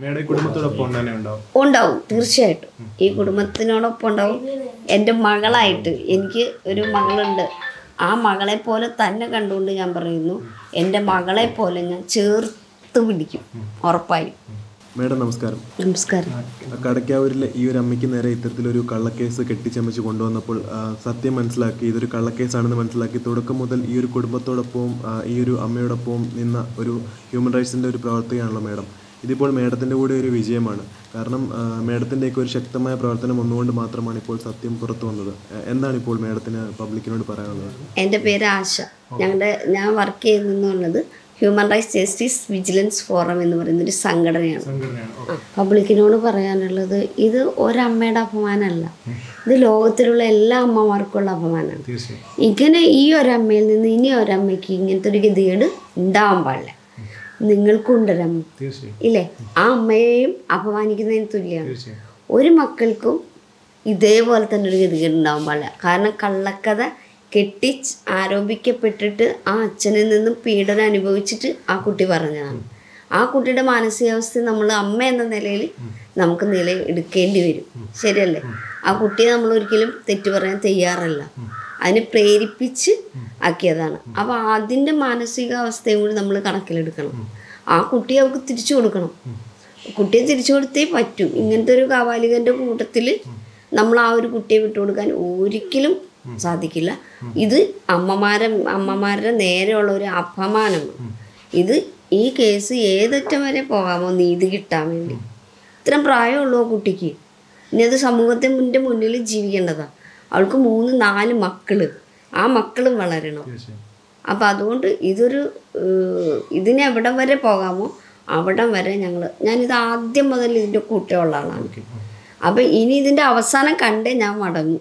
madam ഈ കുടുംബത്തോടൊപ്പം തന്നെ ഉണ്ടാവും ഉണ്ടാവും തീർച്ചയായിട്ടും ഈ കുടുംബത്തിനോടൊപ്പം ഉണ്ടാവും എൻ്റെ മകളായിട്ട് എനിക്ക് ഒരു മകളുണ്ട് ആ മകളെ പോലെ തന്നെ കണ്ടുകൊണ്ട് ഞാൻ പറയുന്നു എൻ്റെ മകളെ പോലെ ഞാൻ ചേർത്ത് പിടിക്കും ഉറപ്പായും മേഡം നമസ്കാരം നമസ്കാരം കടക്കാവൂരിലെ ഈ ഒരു അമ്മയ്ക്ക് നേരെ ഇത്തരത്തിലൊരു കള്ളക്കേസ് കെട്ടിച്ചമച്ച് കൊണ്ടുവന്നപ്പോൾ ആ, സത്യം മനസ്സിലാക്കി ഇതൊരു കള്ളക്കേസാണെന്ന് മനസ്സിലാക്കി തുടക്കം മുതൽ ഈ ഒരു കുടുംബത്തോടൊപ്പവും ആ, ഈ ഒരു അമ്മയോടൊപ്പവും നിന്ന ഒരു ഹ്യൂമൻ റൈറ്റ്സിൻ്റെ ഒരു പ്രവർത്തകയാണല്ലോ മേഡം ഇതിപ്പോൾ മേഡത്തിൻ്റെ കൂടെ ഒരു വിജയമാണ് കാരണം ആ, മേഡത്തിൻ്റെയൊക്കെ ഒരു ശക്തമായ പ്രവർത്തനം ഒന്നുകൊണ്ട് മാത്രമാണ് ഇപ്പോൾ സത്യം പുറത്തു വന്നത് ആ, എന്താണ് ഇപ്പോൾ മേഡത്തിന് പബ്ലിക്കിനോട് പറയാനുള്ളത് എൻ്റെ പേര് ആശ ഞങ്ങളുടെ ഞാൻ വർക്ക് ചെയ്യുന്നുള്ളത് human rights justice vigilance forum എന്ന് പറയുന്ന ഒരു സംഘടനയാണ് സംഘടനയാണ് പബ്ലിക്കിനോട് പറയാനുള്ളത് ഇത് ഒരമ്മയുടെ അപമാനമല്ല ഇത് ലോകത്തിലുള്ള എല്ലാ അമ്മമാർക്കുള്ള അപമാനമാണ് തീർച്ചയായും ഇങ്ങനെ ഈ ഒരമ്മയിൽ നിന്ന് ഇനി ഒരമ്മയ്ക്ക് ഇങ്ങനത്തെ ഒരു ഗതികേട് ഉണ്ടാവാൻ പാടില്ല നിങ്ങൾക്കുണ്ടൊരമ്മ തീർച്ചയായും ഇല്ലേ ആ അമ്മയെയും അപമാനിക്കുന്നതിന് തുല്യമാണ് തീർച്ചയായും ഒരു മക്കൾക്കും ഇതേപോലെ തന്നെ ഒരു ഗതികേട് ഉണ്ടാവാൻ പാടില്ല കാരണം കള്ളക്കഥ കെട്ടി ആരോപിക്കപ്പെട്ടിട്ട് ആ അച്ഛനിൽ നിന്നും പീഡനം അനുഭവിച്ചിട്ട് ആ കുട്ടി പറഞ്ഞതാണ് ആ കുട്ടിയുടെ മാനസികാവസ്ഥ നമ്മൾ അമ്മ എന്ന നിലയിൽ നമുക്ക് നില എടുക്കേണ്ടി വരും ശരിയല്ലേ ആ കുട്ടിയെ നമ്മൾ ഒരിക്കലും തെറ്റു പറയാൻ തയ്യാറല്ല അതിനെ പ്രേരിപ്പിച്ച് ആക്കിയതാണ് അപ്പോൾ അതിൻ്റെ മാനസികാവസ്ഥയും കൂടി നമ്മൾ കണക്കിലെടുക്കണം ആ കുട്ടിയെ അവർക്ക് തിരിച്ചു കൊടുക്കണം കുട്ടിയെ തിരിച്ചു കൊടുത്തേ പറ്റൂ ഇങ്ങനത്തെ ഒരു കാവാലികന്റെ കൂട്ടത്തിൽ നമ്മൾ ആ ഒരു കുട്ടിയെ വിട്ടുകൊടുക്കാൻ ഒരിക്കലും സാധിക്കില്ല ഇത് അമ്മമാരെ അമ്മമാരുടെ നേരെയുള്ള ഒരു അപമാനമാണ് ഇത് ഈ കേസ് ഏതറ്റം വരെ പോകാമോ നീതി കിട്ടാൻ വേണ്ടി ഇത്രയും പ്രായമുള്ളൂ ആ കുട്ടിക്ക് ഇനി അത് സമൂഹത്തിൻ്റെ മുന്നിൽ ജീവിക്കേണ്ടതാണ് അവൾക്ക് മൂന്ന് നാല് മക്കള് ആ മക്കളും വളരണം തീർച്ചയായും അപ്പം അതുകൊണ്ട് ഇതൊരു ഏഹ്, ഇതിന് എവിടം വരെ പോകാമോ അവിടം വരെ ഞങ്ങൾ ഞാനിത് ആദ്യം മുതൽ ഇതിൻ്റെ കൂട്ടമുള്ള ആളാണ് ഓക്കെ അപ്പം ഇനി ഇതിൻ്റെ അവസാനം കണ്ടേ ഞാൻ മടങ്ങും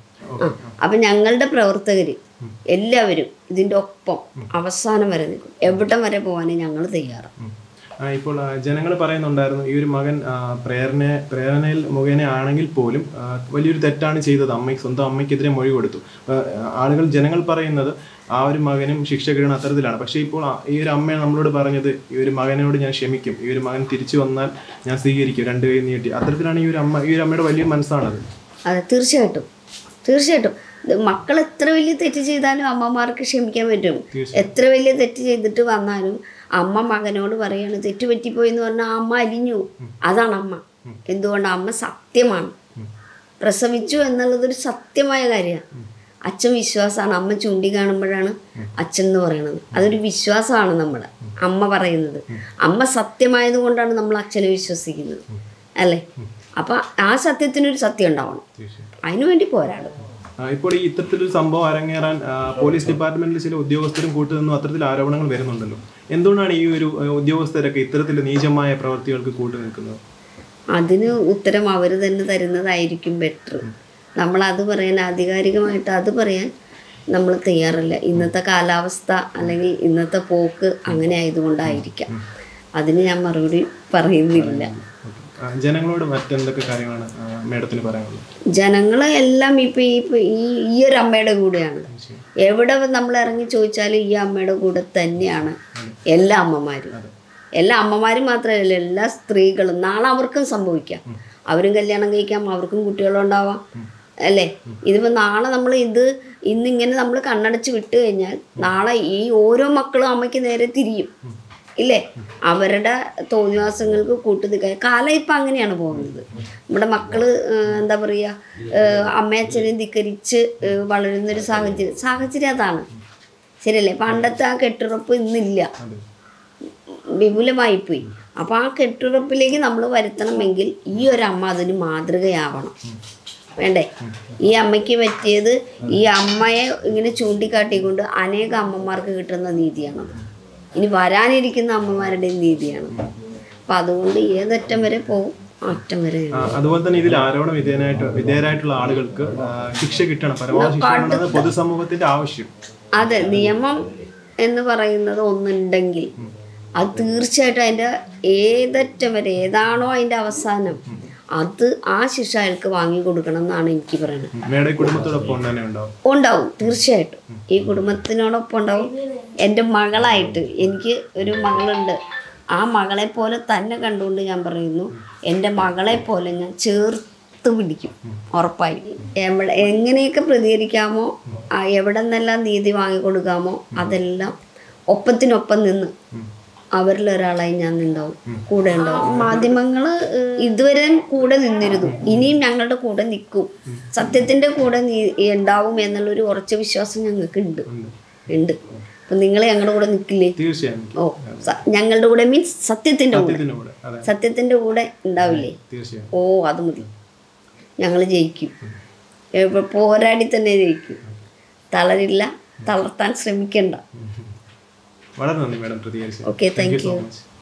ആ അപ്പം ഞങ്ങളുടെ പ്രവർത്തകർ എല്ലാവരും ഇതിൻ്റെ ഒപ്പം അവസാനം വരെ നിൽക്കും എവിടം വരെ പോകാനേ ഞങ്ങൾ തയ്യാറാണ് ആ, ഇപ്പോൾ ജനങ്ങൾ പറയുന്നുണ്ടായിരുന്നു ഈ ഒരു മകൻ ആ, പ്രേരണ പ്രേരണയിൽ മുഖേന ആണെങ്കിൽ പോലും ആ, വലിയൊരു തെറ്റാണ് ചെയ്തത് അമ്മയ്ക്ക് സ്വന്തം അമ്മയ്ക്കെതിരെ മൊഴി കൊടുത്തു ആ, ആളുകൾ ജനങ്ങൾ പറയുന്നത് ആ ഒരു മകനും ശിക്ഷ കിട്ടണം അത്തരത്തിലാണ് പക്ഷേ ഇപ്പോൾ ആ- ഈ ഒരു അമ്മ നമ്മളോട് പറഞ്ഞത് ഈ ഒരു മകനോട് ഞാൻ ക്ഷമിക്കും ഈ ഒരു മകൻ തിരിച്ചു വന്നാൽ ഞാൻ സ്വീകരിക്കും രണ്ട് കൈ നീട്ടി അത്തരത്തിലാണ് ഈ ഒരു അമ്മ ഈ ഒരു അമ്മയുടെ വലിയ മനസ്സാണത് അതെ തീർച്ചയായിട്ടും തീർച്ചയായിട്ടും ഇത് മക്കൾ എത്ര വലിയ തെറ്റ് ചെയ്താലും അമ്മമാർക്ക് ക്ഷമിക്കാൻ പറ്റും എത്ര വലിയ തെറ്റ് ചെയ്തിട്ട് വന്നാലും അമ്മ മകനോട് പറയാണ് തെറ്റ് പറ്റിപ്പോയി എന്ന് പറഞ്ഞാൽ ആ അമ്മ അലിഞ്ഞു അതാണ് അമ്മ എന്തുകൊണ്ട് അമ്മ സത്യമാണ് പ്രസവിച്ചു എന്നുള്ളതൊരു സത്യമായ കാര്യമാണ് അച്ഛൻ വിശ്വാസമാണ് അമ്മ ചൂണ്ടി കാണുമ്പോഴാണ് അച്ഛൻ എന്ന് പറയുന്നത് അതൊരു വിശ്വാസമാണ് നമ്മൾ അമ്മ പറയുന്നത് അമ്മ സത്യമായത് കൊണ്ടാണ് നമ്മൾ അച്ഛനെ വിശ്വസിക്കുന്നത് അല്ലേ അപ്പം ആ സത്യത്തിനൊരു സത്യം ഉണ്ടാവണം അതിനു വേണ്ടി പോരാടും ആ, ഇപ്പോൾ ഈ ഇത്തരത്തിലൊരു സംഭവം അരങ്ങേറാൻ ആ, പോലീസ് ഡിപ്പാർട്ട്മെന്റിൽ ചില ഉദ്യോഗസ്ഥരും കൂട്ടുനിന്നും അത്തരത്തിൽ ആരോപണങ്ങൾ വരുന്നുണ്ടല്ലോ എന്തുകൊണ്ടാണ് ഈ ഒരു ആ, ഉദ്യോഗസ്ഥരൊക്കെ ഇത്തരത്തിൽ നീചമായ പ്രവർത്തികൾക്ക് കൂട്ടുനിൽക്കുന്നത് അതിന് ഉത്തരം അവർ തന്നെ തരുന്നതായിരിക്കും ബെറ്റർ നമ്മൾ അത് പറയാൻ ആധികാരികമായിട്ട് അത് പറയാൻ നമ്മൾ തയ്യാറല്ല ഇന്നത്തെ കാലാവസ്ഥ അല്ലെങ്കിൽ ഇന്നത്തെ പോക്ക് അങ്ങനെ ആയതുകൊണ്ടായിരിക്കാം അതിന് ഞാൻ മറുപടി പറയുന്നില്ല ആ, ജനങ്ങളോട് മറ്റെന്തൊക്കെ കാര്യങ്ങളാണ് ആ, മേഡത്തിന് പറയാനുള്ളത് ജനങ്ങളെ എല്ലാം ഇപ്പം ഈ ഇപ്പൊ ഈ ഈ ഒരു അമ്മയുടെ കൂടെയാണ് എവിടെ നമ്മൾ ഇറങ്ങി ചോദിച്ചാലും ഈ അമ്മയുടെ കൂടെ തന്നെയാണ് എല്ലാ അമ്മമാരും എല്ലാ അമ്മമാരും മാത്രമല്ല എല്ലാ സ്ത്രീകളും നാളെ അവർക്കും സംഭവിക്കാം അവരും കല്യാണം കഴിക്കാം അവർക്കും കുട്ടികളുണ്ടാവാം അല്ലേ ഇതിപ്പോൾ നാളെ നമ്മൾ ഇത് ഇന്നിങ്ങനെ നമ്മൾ കണ്ണടച്ച് വിട്ട് കഴിഞ്ഞാൽ നാളെ ഈ ഓരോ മക്കളും അമ്മയ്ക്ക് നേരെ തിരിയും ഇല്ലേ അവരുടെ തോന്നിവാസങ്ങൾക്ക് കൂട്ടു നിൽക്കാൻ കാലം ഇപ്പം അങ്ങനെയാണ് പോകുന്നത് നമ്മുടെ മക്കള് ഏഹ്, എന്താ പറയുക അമ്മയച്ഛനെയും ധിക്കരിച്ച് ഏഹ്, വളരുന്നൊരു സാഹചര്യം സാഹചര്യം അതാണ് ശരിയല്ലേ പണ്ടത്തെ ആ കെട്ടുറപ്പ് ഇന്നില്ല വിപുലമായിപ്പോയി അപ്പോൾ ആ കെട്ടുറപ്പിലേക്ക് നമ്മൾ വരുത്തണമെങ്കിൽ ഈ ഒരു അമ്മ അതിന് മാതൃകയാവണം വേണ്ടേ ഈ അമ്മയ്ക്ക് പറ്റിയത് ഈ അമ്മയെ ഇങ്ങനെ ചൂണ്ടിക്കാട്ടിക്കൊണ്ട് അനേക അമ്മമാർക്ക് കിട്ടുന്ന നീതിയാണത് ഇനി വരാനിരിക്കുന്ന അമ്മമാരുടെ നീതിയാണ് അപ്പം അതുകൊണ്ട് ഏതറ്റം വരെ പോകും ആ അറ്റം വരെ ആ, അതുപോലെ തന്നെ ഇതിൽ ആരോപണ വിധേയനായിട്ട് വിധേയരായിട്ടുള്ള ആളുകൾക്ക് ആ, ശിക്ഷ കിട്ടണം പരമാവധി ശിക്ഷ കിട്ടണമെന്നത് പൊതുസമൂഹത്തിന്റെ ആവശ്യം അതെ നിയമം എന്ന് പറയുന്നത് ഒന്നുണ്ടെങ്കിൽ അത് തീർച്ചയായിട്ടും അതിൻ്റെ ഏതറ്റം വരെ ഏതാണോ അതിൻ്റെ അവസാനം അത് ആ ശിക്ഷ അയാൾക്ക് വാങ്ങിക്കൊടുക്കണം എന്നാണ് എനിക്ക് പറയുന്നത് മേടെ കുടുംബത്തോടൊപ്പം തന്നെ ഉണ്ടാവും ഉണ്ടാവും തീർച്ചയായിട്ടും ഈ കുടുംബത്തിനോടൊപ്പം ഉണ്ടാവും എൻ്റെ മകളായിട്ട് എനിക്ക് ഒരു മകളുണ്ട് ആ മകളെ പോലെ തന്നെ കണ്ടുകൊണ്ട് ഞാൻ പറയുന്നു എൻ്റെ മകളെ പോലെ ഞാൻ ചേർത്ത് പിടിക്കും ഉറപ്പായി എവിടെ എങ്ങനെയൊക്കെ പ്രതികരിക്കാമോ ആ എവിടെ നിന്നെല്ലാം നീതി വാങ്ങിക്കൊടുക്കാമോ അതെല്ലാം ഒപ്പത്തിനൊപ്പം നിന്ന് അവരിൽ ഒരാളായി ഞാൻ ഉണ്ടാവും കൂടെ ഉണ്ടാവും മാധ്യമങ്ങൾ ഇതുവരെ കൂടെ നിന്നിരുന്നു ഇനിയും ഞങ്ങളുടെ കൂടെ നിൽക്കും സത്യത്തിന്റെ കൂടെ നീ ഉണ്ടാവും എന്നുള്ളൊരു ഉറച്ച വിശ്വാസം ഞങ്ങൾക്ക് ഉണ്ട് ഉണ്ട് അപ്പൊ നിങ്ങൾ ഞങ്ങളുടെ കൂടെ നിൽക്കില്ലേ തീർച്ചയായും ഓ സ- ഞങ്ങളുടെ കൂടെ മീൻസ് സത്യത്തിന്റെ കൂടെ ഇതിന്റെ കൂടെ അതെ സത്യത്തിന്റെ കൂടെ ഉണ്ടാവില്ലേ തീർച്ചയായും ഓ അത് മതി ഞങ്ങൾ ജയിക്കും എപ്പ- പോരാടി തന്നെ ജയിക്കും തളരില്ല തളർത്താൻ ശ്രമിക്കണ്ട വളരെ നന്ദി മാഡം പ്രതികരിച്ചു okay thank so you much